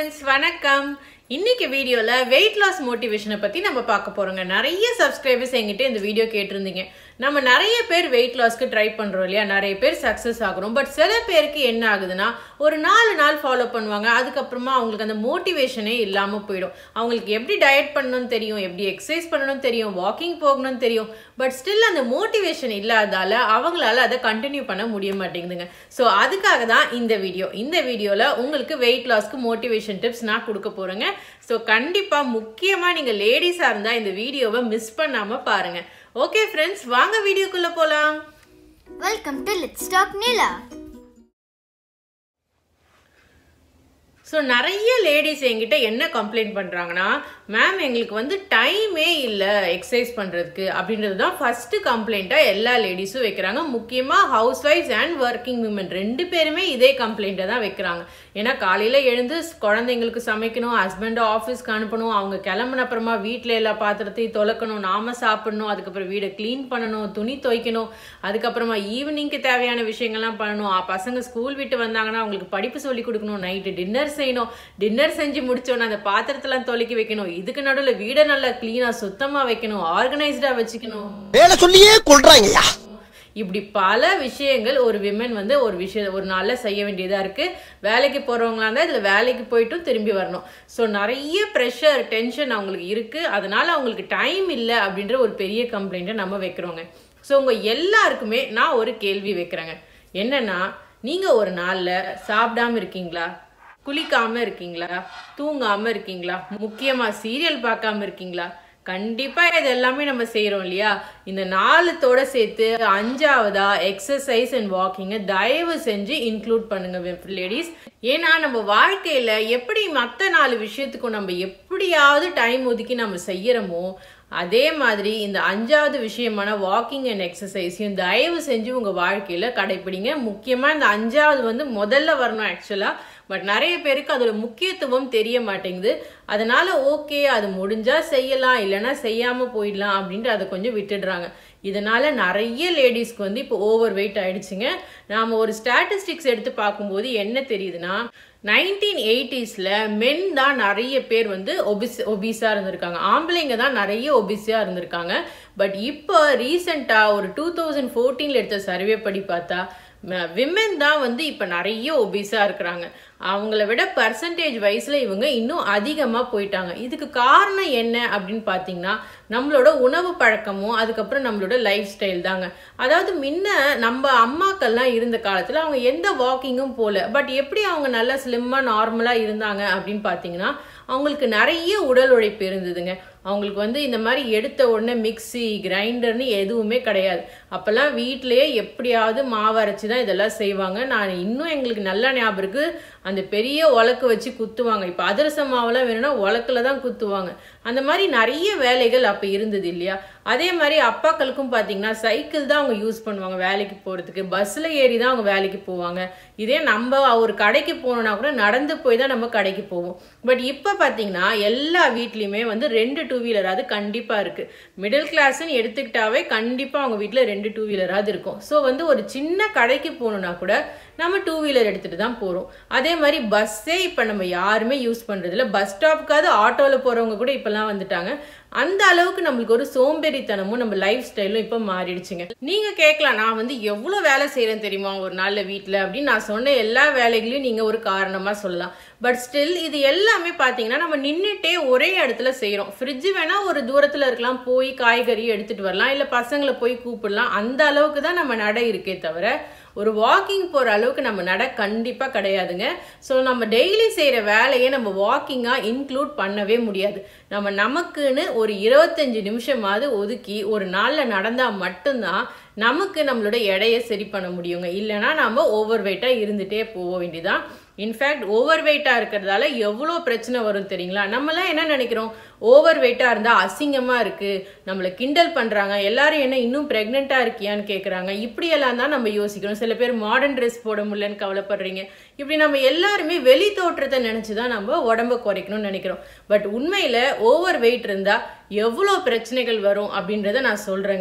Friends வணக்கம் இன்னைக்கு வீடியோல வெயிட் லாஸ் மோட்டிவேஷனை பத்தி நம்ம பார்க்க போறோங்க நிறைய சப்ஸ்கிரைபர்ஸ் எங்கிட்ட இந்த வீடியோ கேட்டிருந்தீங்க நம்ம நிறைய பேர் வெயிட் லாஸ்க்கு ட்ரை பண்றோம் இல்லையா நிறைய பேர் சக்சஸ் ஆகுறோம் பட் சில பேருக்கு என்ன ஆகுதுன்னா ஒரு நாலு நாள் ஃபாலோ பண்ணுவாங்க அதுக்கப்புறமா அவங்களுக்கு அந்த மோட்டிவேஷனே இல்லாம போயிடும் அவங்களுக்கு எப்படி டயட் பண்ணணும்னு தெரியும் எப்படி எக்ஸசைஸ் பண்ணணும்னு தெரியும் வாக்கிங் போகணும்னு தெரியும் பட் ஸ்டில் அந்த மோட்டிவேஷன் இல்லாதால அவங்களால அதை கண்டினியூ பண்ண முடிய மாட்டேங்குதுங்க ஸோ அதுக்காக தான் இந்த வீடியோ இந்த வீடியோவில் உங்களுக்கு வெயிட் லாஸ்க்கு மோட்டிவேஷன் டிப்ஸ் நான் கொடுக்க போகிறேங்க ஸோ கண்டிப்பாக முக்கியமாக நீங்கள் லேடிஸாக இருந்தால் இந்த வீடியோவை மிஸ் பண்ணாமல் பாருங்கள் ஓகே ஃப்ரெண்ட்ஸ் வாங்க வீடியோக்குள்ளே போகலாம் Welcome to Let's Talk Nila. So நிறைய லேடிஸ் என்கிட்ட என்ன கம்ப்ளைண்ட் பண்ணுறாங்கன்னா மேம் எங்களுக்கு வந்து டைமே இல்லை எக்ஸசைஸ் பண்ணுறதுக்கு அப்படின்றது தான் ஃபஸ்ட்டு கம்ப்ளைண்ட்டாக எல்லா லேடிஸும் வைக்கிறாங்க முக்கியமாக house wives and working women ரெண்டு பேருமே இதே கம்ப்ளைண்ட்டை தான் வைக்கிறாங்க ஏன்னா காலையில் எழுந்து குழந்தைங்களுக்கு சமைக்கணும் ஹஸ்பண்டை ஆஃபீஸ்க்கு அனுப்பணும் அவங்க கிளம்புன அப்புறமா வீட்டில் எல்லா பாத்திரத்தையும் தொலைக்கணும் நாம சாப்பிடணும் அதுக்கப்புறம் வீடை க்ளீன் பண்ணணும் துணி துவைக்கணும் அதுக்கப்புறமா ஈவினிங்க்கு தேவையான விஷயங்கள்லாம் பண்ணணும் ஆ, பசங்க ஸ்கூல் விட்டு வந்தாங்கன்னா அவங்களுக்கு படிப்பு சொல்லி கொடுக்கணும் நைட்டு டின்னர் செய்யணும் டின்னர் செஞ்சு முடிச்சோன்னு அந்த பாத்திரத்தெல்லாம் தொலைக்கி வைக்கணும் இதுக்கு நடுவில் வீடை நல்லா க்ளீனாக சுத்தமாக வைக்கணும் ஆர்கனைஸ்டாக வச்சுக்கணும் வேலை சொல்லியே கொள்றாங்கய்யா இப்படி பல விஷயங்கள் ஒரு விமன் வந்து ஒரு விஷயம் ஒரு நாளில் செய்ய வேண்டியதாக இருக்குது வேலைக்கு போகிறவங்களா இருந்தால் இதில் வேலைக்கு போயிட்டும் திரும்பி வரணும் ஸோ நிறைய ப்ரெஷர் டென்ஷன் அவங்களுக்கு இருக்குது அதனால அவங்களுக்கு டைம் இல்லை அப்படின்ற ஒரு பெரிய கம்ப்ளைண்ட்டை நம்ம வைக்கிறோங்க ஸோ உங்கள் எல்லாருக்குமே நான் ஒரு கேள்வி வைக்கிறேங்க என்னன்னா நீங்கள் ஒரு நாளில் சாப்பிடாம இருக்கீங்களா குளிக்காம இருக்கீங்களா தூங்காம இருக்கீங்களா முக்கியமா சீரியல் பார்க்காம இருக்கீங்களா கண்டிப்பா இது எல்லாமே நம்ம செய்றோம் இல்லையா இந்த நாலுத்தோட சேர்த்து அஞ்சாவதா எக்ஸசைஸ் அண்ட் வாக்கிங்கை தயவு செஞ்சு இன்க்ளூட் பண்ணுங்க லேடிஸ் ஏன்னா நம்ம வாழ்க்கையில எப்படி மற்ற நாலு விஷயத்துக்கும் நம்ம எப்படியாவது டைம் ஒதுக்கி நம்ம செய்யறோமோ அதே மாதிரி இந்த அஞ்சாவது விஷயமான வாக்கிங் அண்ட் எக்ஸசைஸையும் தயவு செஞ்சு உங்க வாழ்க்கையில கடைப்பிடிங்க முக்கியமா இந்த அஞ்சாவது வந்து முதல்ல வரணும் ஆக்சுவலா பட் நிறைய பேருக்கு அதோட முக்கியத்துவம் தெரிய மாட்டேங்குது அதனால ஓகே அது முடிஞ்சா செய்யலாம் இல்லைன்னா செய்யாம போயிடலாம் அப்படின்ட்டு அதை கொஞ்சம் விட்டுடுறாங்க இதனால நிறைய லேடிஸ்க்கு வந்து இப்போ ஓவர் வெயிட் ஆயிடுச்சுங்க நாம ஒரு ஸ்டாட்டிஸ்டிக்ஸ் எடுத்து பார்க்கும்போது என்ன தெரியுதுன்னா நைன்டீன் எயிட்டிஸில் மென் தான் நிறைய பேர் வந்து ஒபிஸ் ஒபிஸாக இருந்திருக்காங்க ஆம்பளைங்க தான் நிறைய ஒபிஸாக இருந்திருக்காங்க பட் இப்போ ரீசெண்டாக ஒரு டூ தௌசண்ட் ஃபோர்டீனில் எடுத்த சர்வே படி பார்த்தா விமென் தான் வந்து இப்போ நிறைய ஒபிஸாக இருக்கிறாங்க அவங்கள விட பர்சன்டேஜ் வைஸில் இவங்க இன்னும் அதிகமாக போயிட்டாங்க இதுக்கு காரணம் என்ன அப்படின்னு பார்த்தீங்கன்னா நம்மளோட உணவு பழக்கமும் அதுக்கப்புறம் நம்மளோட லைஃப் ஸ்டைல் தாங்க அதாவது முன்ன நம்ம அம்மாக்கள்லாம் இருந்த காலத்தில் அவங்க எந்த வாக்கிங்கும் போகல பட் எப்படி அவங்க நல்லா ஸ்லிம்மாக நார்மலாக இருந்தாங்க அப்படின்னு பார்த்தீங்கன்னா அவங்களுக்கு நிறைய உடல் உழைப்பு இருந்ததுங்க அவங்களுக்கு வந்து இந்த மாதிரி எடுத்த உடனே மிக்ஸி கிரைண்டர்னு எதுவுமே கிடையாது அப்போல்லாம் வீட்டிலேயே எப்படியாவது மாவு அரைச்சி தான் இதெல்லாம் செய்வாங்க நான் இன்னும் எங்களுக்கு நல்லா ஞாபகம் இருக்கு அந்த பெரிய உலக்கு வச்சு குத்துவாங்க இப்போ அதிரச மாவுலாம் வேணும்னா உலக்குல தான் குத்துவாங்க அந்த மாதிரி நிறைய வேலைகள் அப்போ இருந்தது இல்லையா அதே மாதிரி அப்பாக்களுக்கும் பார்த்தீங்கன்னா சைக்கிள் தான் அவங்க யூஸ் பண்ணுவாங்க வேலைக்கு போகிறதுக்கு பஸ்ஸில் ஏறி தான் அவங்க வேலைக்கு போவாங்க இதே நம்ம ஒரு கடைக்கு போகணுன்னா கூட நடந்து போய் தான் நம்ம கடைக்கு போவோம் பட் இப்போ பார்த்தீங்கன்னா எல்லா வீட்லேயுமே வந்து ரெண்டு டூ வீலராது கண்டிப்பாக இருக்குது மிடில் கிளாஸ்ன்னு எடுத்துக்கிட்டாவே கண்டிப்பாக அவங்க வீட்டில் ரெண்டு டூ வீலராது இருக்கும் ஸோ வந்து ஒரு சின்ன கடைக்கு போகணுன்னா கூட நம்ம டூ வீலர் எடுத்துகிட்டு தான் போகிறோம் அதே மாதிரி பஸ்ஸே இப்போ நம்ம யாருமே யூஸ் பண்ணுறதில்ல பஸ் ஸ்டாப்புக்காவது ஆட்டோவில் போகிறவங்க கூட இப்போல்லாம் வந்துட்டாங்க அந்த அளவுக்கு நம்மளுக்கு ஒரு சோம்பேறித்தனமும் நம்ம லைஃப் ஸ்டைலும் இப்போ மாறிடுச்சுங்க நீங்க கேட்கலாம் நான் வந்து எவ்வளோ வேலை செய்யறேன் தெரியுமா ஒரு நாள்ல வீட்டில் அப்படின்னு நான் சொன்ன எல்லா வேலைகளையும் நீங்க ஒரு காரணமா சொல்லலாம் பட் ஸ்டில் இது எல்லாமே பார்த்தீங்கன்னா நம்ம நின்றுட்டே ஒரே இடத்துல செய்கிறோம் ஃப்ரிட்ஜ் வேணா ஒரு தூரத்தில் இருக்கலாம் போய் காய்கறி எடுத்துட்டு வரலாம் இல்லை பசங்களை போய் கூப்பிடலாம் அந்த அளவுக்கு தான் நம்ம நடை இருக்கே தவிர ஒரு வாக்கிங் போகிற அளவுக்கு நம்ம நட கண்டிப்பாக கிடையாதுங்க ஸோ நம்ம டெய்லி செய்கிற வேலையை நம்ம வாக்கிங்காக இன்க்ளூட் பண்ணவே முடியாது நம்ம நமக்குன்னு ஒரு இருபத்தஞ்சு நிமிஷமாவது ஒதுக்கி ஒரு நாளில் நடந்தால் மட்டும்தான் நமக்கு நம்மளோட எடையை சரி பண்ண முடியுங்க இல்லைன்னா நம்ம ஓவர் வெயிட்டாக இருந்துகிட்டே போக வேண்டியதான் இன்ஃபேக்ட் ஓவர் வெயிட்டாக இருக்கிறதால எவ்வளோ பிரச்சனை வரும் தெரியுங்களா நம்மலாம் என்ன நினைக்கிறோம் ஓவர் வெயிட்டாக இருந்தால் அசிங்கமாக இருக்குது நம்மளை கிண்டல் பண்ணுறாங்க எல்லாரும் என்ன இன்னும் ப்ரெக்னெண்ட்டாக இருக்கியான்னு கேட்குறாங்க இப்படியெல்லாம் தான் நம்ம யோசிக்கிறோம் சில பேர் மாடர்ன் ட்ரெஸ் போட முடியலன்னு கவலைப்படுறீங்க இப்படி நம்ம எல்லாருமே வெளி தோற்றத்தை நினச்சி தான் நம்ம உடம்ப குறைக்கணும்னு நினைக்கிறோம் பட் உண்மையில் ஓவர் வெயிட் இருந்தால் எவ்வளோ பிரச்சனைகள் வரும் அப்படின்றத நான் சொல்கிறேங்க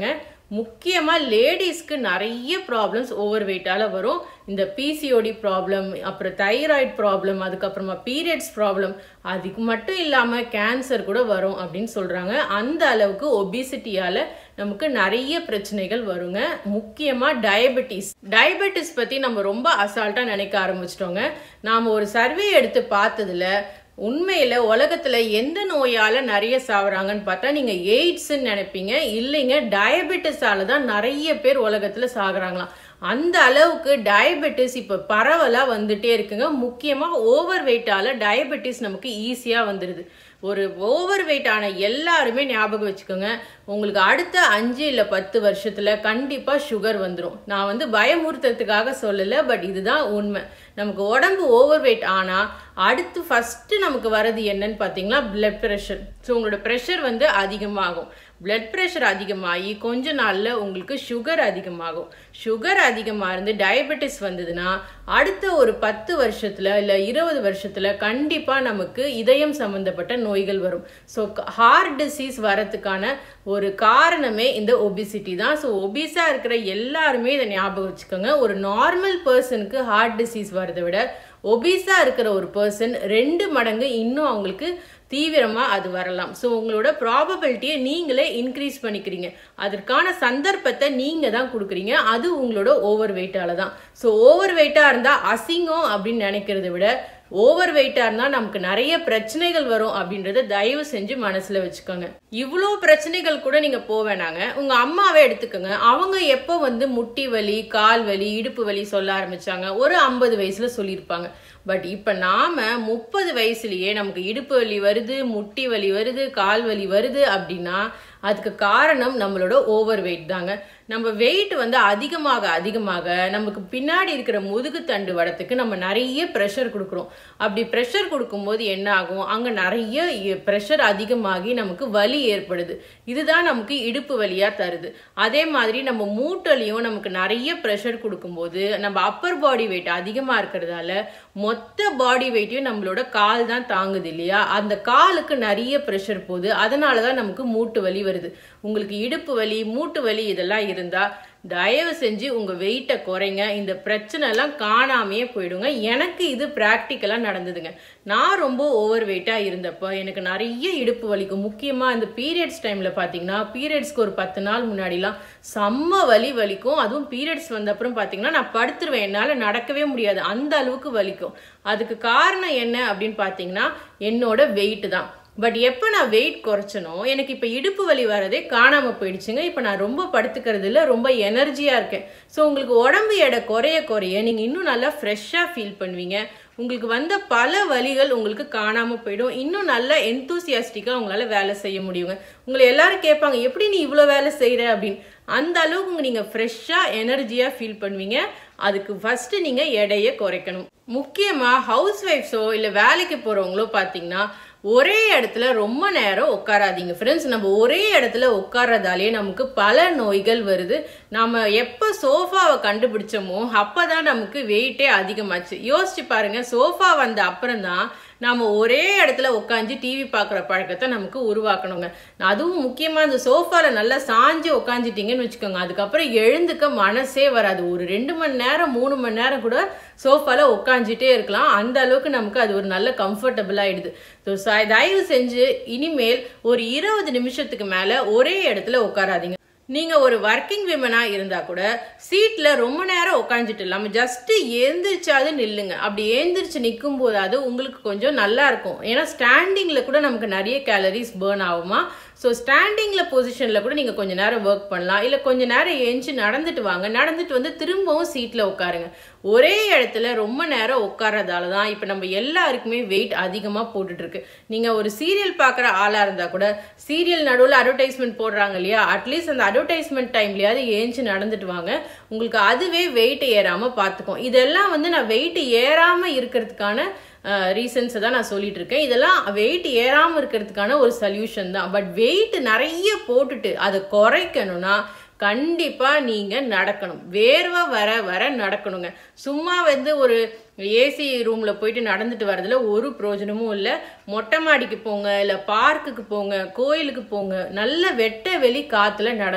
முக்கியமாக லேடிஸ்க்கு நிறைய ப்ராப்ளம்ஸ் ஓவர் வெயிட்டால் வரும் இந்த பிசிஓடி ப்ராப்ளம் அப்புறம் தைராய்டு ப்ராப்ளம் அதுக்கப்புறமா பீரியட்ஸ் ப்ராப்ளம் அதுக்கு மட்டும் இல்லாமல் கேன்சர் கூட வரும் அப்படின்னு சொல்கிறாங்க அந்த அளவுக்கு ஒபிசிட்டியால் நமக்கு நிறைய பிரச்சனைகள் வருங்க முக்கியமாக டயபெட்டிஸ் டயபெட்டிஸ் பற்றி நம்ம ரொம்ப அசால்ட்டாக நினைக்க ஆரம்பிச்சிட்டோங்க நாம் ஒரு சர்வே எடுத்து பார்த்ததுல உண்மையில உலகத்துல எந்த நோயால நிறைய சாவறாங்கன்னு பார்த்தா நீங்க எய்ட்ஸ்ன்னு நினைப்பீங்க இல்லைங்க டயபெட்டிஸால தான் நிறைய பேர் உலகத்துல சாகுறாங்களாம் அந்த அளவுக்கு டயபெட்டிஸ் இப்போ பரவலாக வந்துட்டே இருக்குங்க முக்கியமாக ஓவர் வெயிட்டால டயபெட்டிஸ் நமக்கு ஈஸியாக வந்துடுது ஒரு ஓவர் வெயிட் ஆன எல்லாருமே ஞாபகம் வச்சுக்கோங்க உங்களுக்கு அடுத்த அஞ்சு இல்லை பத்து வருஷத்துல கண்டிப்பாக சுகர் வந்துடும் நான் வந்து பயமுறுத்துறதுக்காக சொல்லலை பட் இதுதான் உண்மை நமக்கு உடம்பு ஓவர் வெயிட் ஆனால் அடுத்து ஃபஸ்ட்டு நமக்கு வர்றது என்னன்னு பார்த்தீங்கன்னா பிளட் ப்ரெஷர் ஸோ உங்களோட ப்ரெஷர் வந்து அதிகமாகும் பிளட் ப்ரெஷர் அதிகமாகி கொஞ்ச நாளில் உங்களுக்கு சுகர் அதிகமாகும் சுகர் அதிகமாக இருந்து டயபெட்டிஸ் வந்ததுன்னா அடுத்த ஒரு பத்து வருஷத்தில் இல்லை இருபது வருஷத்தில் கண்டிப்பாக நமக்கு இதயம் சம்மந்தப்பட்ட நோய்கள் வரும் ஸோ ஹார்ட் டிசீஸ் வரத்துக்கான ஒரு காரணமே இந்த ஒபிசிட்டி தான் ஸோ ஒபிஸாக இருக்கிற எல்லாருமே இதை ஞாபகம் வச்சுக்கோங்க ஒரு நார்மல் பர்சனுக்கு ஹார்ட் டிசீஸ் வரதை விட ஒபிஸாக இருக்கிற ஒரு பர்சன் ரெண்டு மடங்கு இன்னும் அவங்களுக்கு தீவிரமாக அது வரலாம் ஸோ உங்களோட ப்ராபபிலிட்டியை நீங்களே இன்க்ரீஸ் பண்ணிக்கிறீங்க அதற்கான சந்தர்ப்பத்தை நீங்கள் தான் கொடுக்குறீங்க அது உங்களோட ஓவர் வெயிட்டால தான் ஸோ ஓவர் வெயிட்டாக இருந்தால் அசிங்கம் அப்படின்னு நினைக்கிறத விட ஓவர் வெயிட்டாக இருந்தால் நமக்கு நிறைய பிரச்சனைகள் வரும் அப்படின்றத தயவு செஞ்சு மனசில் வச்சுக்கோங்க இவ்வளோ பிரச்சனைகள் கூட நீங்கள் போவேனாங்க உங்கள் அம்மாவை எடுத்துக்கோங்க அவங்க எப்போ வந்து முட்டி வலி கால் வலி இடுப்பு வலி சொல்ல ஆரம்பிச்சாங்க ஒரு ஐம்பது வயசில் சொல்லியிருப்பாங்க பட் இப்போ நாம முப்பது வயசுலயே நமக்கு இடுப்பு வலி வருது முட்டி வலி வருது கால் வலி வருது அப்படின்னா அதுக்கு காரணம் நம்மளோட ஓவர் வெயிட் தாங்க நம்ம வெயிட் வந்து அதிகமாக அதிகமாக நமக்கு பின்னாடி இருக்கிற முதுகு தண்டு வடத்துக்கு நம்ம நிறைய ப்ரெஷர் கொடுக்குறோம் அப்படி ப்ரெஷர் கொடுக்கும்போது என்ன ஆகும் அங்கே நிறைய ப்ரெஷர் அதிகமாகி நமக்கு வலி ஏற்படுது இதுதான் நமக்கு இடுப்பு வலியாக தருது அதே மாதிரி நம்ம மூட்டலையும் நமக்கு நிறைய ப்ரெஷர் கொடுக்கும்போது நம்ம அப்பர் பாடி வெயிட் அதிகமாக இருக்கிறதால மொத்த பாடி வெயிட்டையும் நம்மளோட கால் தான் தாங்குது இல்லையா அந்த காலுக்கு நிறைய ப்ரெஷர் போகுது அதனால தான் நமக்கு மூட்டு வலி வருது உங்களுக்கு இடுப்பு வலி மூட்டு வலி இதெல்லாம் இருந்தா தயவு செஞ்சு உங்க வெயிட்டை குறைங்க இந்த பிரச்சனை எல்லாம் காணாமையே போயிடுங்க எனக்கு இது ப்ராக்டிக்கலா நடந்ததுங்க நான் ரொம்ப ஓவர் வெயிட்டா இருந்தப்போ எனக்கு நிறைய இடுப்பு வலிக்கும் முக்கியமா இந்த பீரியட்ஸ் டைம்ல பாத்தீங்கன்னா பீரியட்ஸ்க்கு ஒரு பத்து நாள் முன்னாடிலாம் செம்ம வலி வலிக்கும் அதுவும் பீரியட்ஸ் வந்த அப்புறம் பாத்தீங்கன்னா நான் படுத்துருவேன் என்னால நடக்கவே முடியாது அந்த அளவுக்கு வலிக்கும் அதுக்கு காரணம் என்ன அப்படின்னு பாத்தீங்கன்னா என்னோட வெயிட் தான் பட் எப்போ நான் வெயிட் குறைச்சனோ எனக்கு இப்போ இடுப்பு வலி வரதே காணாமல் போயிடுச்சுங்க இப்போ நான் ரொம்ப படுத்துக்கிறது இல்லை ரொம்ப எனர்ஜியாக இருக்கேன் ஸோ உங்களுக்கு உடம்பு எடை குறைய குறைய நீங்கள் இன்னும் நல்லா ஃப்ரெஷ்ஷாக ஃபீல் பண்ணுவீங்க உங்களுக்கு வந்த பல வழிகள் உங்களுக்கு காணாமல் போயிடும் இன்னும் நல்லா எந்தூசியாஸ்டிக்காக உங்களால் வேலை செய்ய முடியுங்க உங்களை எல்லாரும் கேட்பாங்க எப்படி நீ இவ்வளோ வேலை செய்கிற அப்படின்னு அந்த அளவுக்கு நீங்கள் ஃப்ரெஷ்ஷாக எனர்ஜியாக ஃபீல் பண்ணுவீங்க அதுக்கு ஃபஸ்ட்டு நீங்கள் எடையை குறைக்கணும் முக்கியமாக ஹவுஸ் ஒய்ஃப்ஸோ இல்லை வேலைக்கு போகிறவங்களோ பார்த்தீங்கன்னா ஒரே இடத்துல ரொம்ப நேரம் உட்காராதீங்க ஃப்ரெண்ட்ஸ் நம்ம ஒரே இடத்துல உட்கார்றதாலே நமக்கு பல நோய்கள் வருது நாம எப்போ சோஃபாவை கண்டுபிடிச்சோமோ அப்பதான் நமக்கு வெயிட்டே அதிகமாச்சு யோசிச்சு பாருங்க சோஃபா வந்த அப்புறம் தான் நாம ஒரே இடத்துல உட்காந்து டிவி பார்க்குற பழக்கத்தை நமக்கு உருவாக்கணுங்க அதுவும் முக்கியமாக இந்த சோஃபாவில் நல்லா சாஞ்சு உட்காந்துட்டீங்கன்னு வச்சுக்கோங்க அதுக்கப்புறம் எழுந்துக்க மனசே வராது ஒரு ரெண்டு மணி நேரம் மூணு மணி நேரம் கூட சோஃபாவில் உட்காந்துட்டே இருக்கலாம் அந்த அளவுக்கு நமக்கு அது ஒரு நல்ல கம்ஃபர்டபுள் ஆயிடுது ஸோ தயவு செஞ்சு இனிமேல் ஒரு இருபது நிமிஷத்துக்கு மேலே ஒரே இடத்துல உட்காராதீங்க நீங்க ஒரு ஒர்க்கிங் விமனா இருந்தா கூட சீட்ல ரொம்ப நேரம் உட்காந்துட்டு இல்லாம ஜஸ்ட் எழுந்திரிச்சாது நில்லுங்க அப்படி எழுந்திரிச்சு நிற்கும் போதாவது உங்களுக்கு கொஞ்சம் நல்லா இருக்கும் ஏன்னா ஸ்டாண்டிங்ல கூட நமக்கு நிறைய கேலரிஸ் பேர்ன் ஆகுமா ஸோ ஸ்டாண்டிங்கில் பொசிஷனில் கூட நீங்கள் கொஞ்ச நேரம் ஒர்க் பண்ணலாம் இல்லை கொஞ்ச நேரம் ஏஞ்சி நடந்துட்டு வாங்க நடந்துட்டு வந்து திரும்பவும் சீட்டில் உட்காருங்க ஒரே இடத்துல ரொம்ப நேரம் உட்கார்றதால தான் இப்போ நம்ம எல்லாருக்குமே வெயிட் அதிகமாக போட்டுட்ருக்கு நீங்கள் ஒரு சீரியல் பார்க்குற ஆளாக இருந்தால் கூட சீரியல் நடுவில் அட்வர்டைஸ்மெண்ட் போடுறாங்க இல்லையா அட்லீஸ்ட் அந்த அட்வர்டைஸ்மெண்ட் டைம்லையாவது ஏஞ்சி நடந்துட்டு வாங்க உங்களுக்கு அதுவே வெயிட் ஏறாமல் பார்த்துக்கும் இதெல்லாம் வந்து நான் வெயிட் ஏறாமல் இருக்கிறதுக்கான ரீசன்ஸை தான் நான் சொல்லிட்டு இருக்கேன் இதெல்லாம் வெயிட் ஏறாமல் இருக்கிறதுக்கான ஒரு சொல்யூஷன் தான் பட் வெயிட் நிறைய போட்டுட்டு அதை குறைக்கணும்னா கண்டிப்பா நீங்க நடக்கணும் வேர்வை வர வர நடக்கணுங்க சும்மா வந்து ஒரு ஏசி ரூம்ல போயிட்டு நடந்துட்டு வரதுல ஒரு பிரயோஜனமும் இல்லை மொட்டை மாடிக்கு போங்க இல்லை பார்க்குக்கு போங்க கோயிலுக்கு போங்க நல்ல வெட்ட வெளி காத்துல நடங்க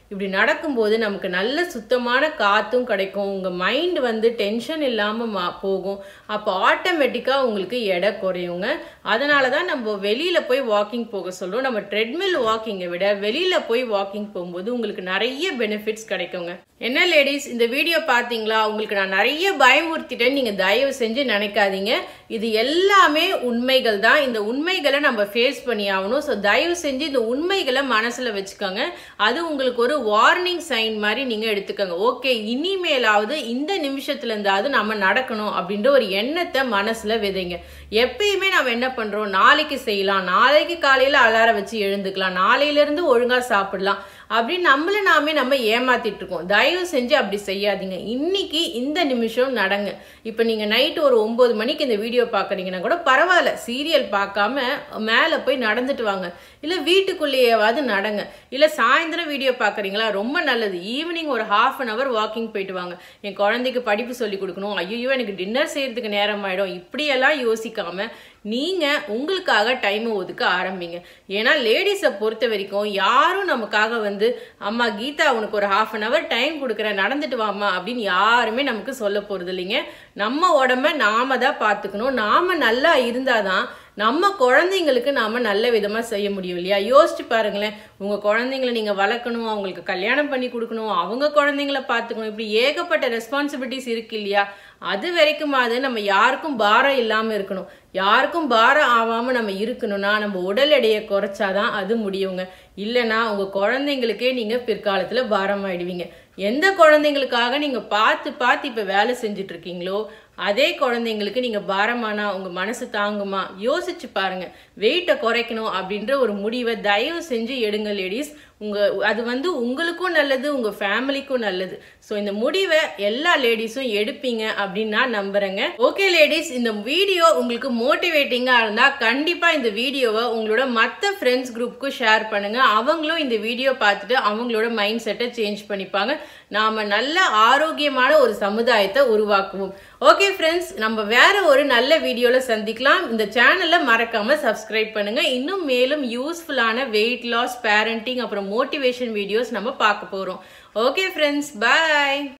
இப்படி நடக்கும்போது நமக்கு நல்ல சுத்தமான காற்றும் கிடைக்கும் உங்கள் மைண்ட் வந்து டென்ஷன் இல்லாமல் மா போகும் அப்போ ஆட்டோமேட்டிக்காக உங்களுக்கு எடை குறையுங்க அதனால தான் நம்ம வெளியில் போய் வாக்கிங் போக சொல்கிறோம் நம்ம ட்ரெட்மில் வாக்கிங்கை விட வெளியில் போய் வாக்கிங் போகும்போது உங்களுக்கு நிறைய பெனிஃபிட்ஸ் கிடைக்குங்க என்ன லேடிஸ் இந்த வீடியோ பார்த்தீங்களா உங்களுக்கு நான் நிறைய பயமுறுத்திட்டேன் நீங்கள் தயவு செஞ்சு நினைக்காதீங்க இது எல்லாமே உண்மைகள் தான் இந்த உண்மைகளை நம்ம ஃபேஸ் பண்ணி ஆகணும் ஸோ தயவு செஞ்சு இந்த உண்மைகளை மனசில் வச்சுக்கோங்க அது உங்களுக்கு ஒரு வார்னிங் சைன் மாதிரி நீங்கள் எடுத்துக்கோங்க ஓகே இனிமேலாவது இந்த நிமிஷத்துல இருந்தாவது நம்ம நடக்கணும் அப்படின்ற ஒரு எண்ணத்தை மனசில் விதைங்க எப்பயுமே நம்ம என்ன பண்ணுறோம் நாளைக்கு செய்யலாம் நாளைக்கு காலையில் அலாரம் வச்சு எழுந்துக்கலாம் நாளையிலேருந்து ஒழுங்காக சாப்பிடலாம் அப்படின்னு நம்மள நாமே நம்ம ஏமாத்திட்டு இருக்கோம் தயவு செஞ்சு அப்படி செய்யாதீங்க இன்னைக்கு இந்த நிமிஷம் நடங்க இப்போ நீங்க நைட்டு ஒரு ஒன்பது மணிக்கு இந்த வீடியோ பார்க்குறீங்கன்னா கூட பரவாயில்ல சீரியல் பார்க்காம மேலே போய் நடந்துட்டு வாங்க இல்லை வீட்டுக்குள்ளேயாவது நடங்க இல்லை சாயந்தரம் வீடியோ பார்க்குறீங்களா ரொம்ப நல்லது ஈவினிங் ஒரு ஹாஃப் அன் ஹவர் வாக்கிங் போயிட்டு வாங்க என் குழந்தைக்கு படிப்பு சொல்லி கொடுக்கணும் ஐயோ எனக்கு டின்னர் செய்யறதுக்கு நேரம் ஆயிடும் இப்படியெல்லாம் யோசிக்காம நீங்க உங்களுக்காக டைம் ஒதுக்க ஆரம்பிங்க ஏன்னா லேடிஸை பொறுத்த வரைக்கும் யாரும் நமக்காக வந்து அம்மா கீதா உனக்கு ஒரு ஹாஃப் அன் ஹவர் டைம் கொடுக்குறேன் நடந்துட்டு வாமா அப்படின்னு யாருமே நமக்கு சொல்ல போறது இல்லைங்க நம்ம உடம்ப நாம தான் பார்த்துக்கணும் நாம நல்லா இருந்தாதான் நம்ம குழந்தைங்களுக்கு நாம நல்ல விதமா செய்ய முடியும் இல்லையா யோசிச்சு பாருங்களேன் உங்க குழந்தைங்களை நீங்க வளர்க்கணும் அவங்களுக்கு கல்யாணம் பண்ணி கொடுக்கணும் அவங்க குழந்தைங்கள பார்த்துக்கணும் இப்படி ஏகப்பட்ட ரெஸ்பான்சிபிலிட்டிஸ் இருக்கு இல்லையா அது வரைக்குமாவது நம்ம யாருக்கும் பாரம் இல்லாம இருக்கணும் யாருக்கும் பாரம் ஆகாம நம்ம இருக்கணும்னா நம்ம உடல் எடையை குறைச்சாதான் அது முடியுங்க இல்லைன்னா உங்க குழந்தைங்களுக்கே நீங்க பிற்காலத்துல பாரம் ஆயிடுவீங்க எந்த குழந்தைங்களுக்காக நீங்க பார்த்து பார்த்து இப்ப வேலை செஞ்சுட்டு இருக்கீங்களோ அதே குழந்தைங்களுக்கு நீங்க பாரமானா உங்க மனசு தாங்குமா யோசிச்சு பாருங்க வெயிட்டை குறைக்கணும் அப்படின்ற ஒரு முடிவை தயவு செஞ்சு எடுங்க லேடிஸ் உங்க அது வந்து உங்களுக்கும் நல்லது உங்க ஃபேமிலிக்கும் நல்லது ஸோ இந்த முடிவை எல்லா லேடிஸும் எடுப்பீங்க அப்படின்னு நான் நம்புறேங்க ஓகே லேடிஸ் இந்த வீடியோ உங்களுக்கு மோட்டிவேட்டிங்கா இருந்தா கண்டிப்பா இந்த வீடியோவை உங்களோட மற்ற ஃப்ரெண்ட்ஸ் குரூப்புக்கு ஷேர் பண்ணுங்க அவங்களும் இந்த வீடியோ பார்த்துட்டு அவங்களோட மைண்ட் செட்டை சேஞ்ச் பண்ணிப்பாங்க நாம நல்ல ஆரோக்கியமான ஒரு சமுதாயத்தை உருவாக்குவோம் ஓகே ஃப்ரெண்ட்ஸ் நம்ம வேற ஒரு நல்ல வீடியோல சந்திக்கலாம் இந்த சேனலை மறக்காம சப்ஸ்கிரைப் பண்ணுங்க இன்னும் மேலும் யூஸ்ஃபுல்லான வெயிட் லாஸ் பேரண்டிங் அப்புறம் மோட்டிவேஷன் வீடியோஸ் நம்ம பார்க்க போறோம் ஓகே ஃப்ரெண்ட்ஸ் பாய்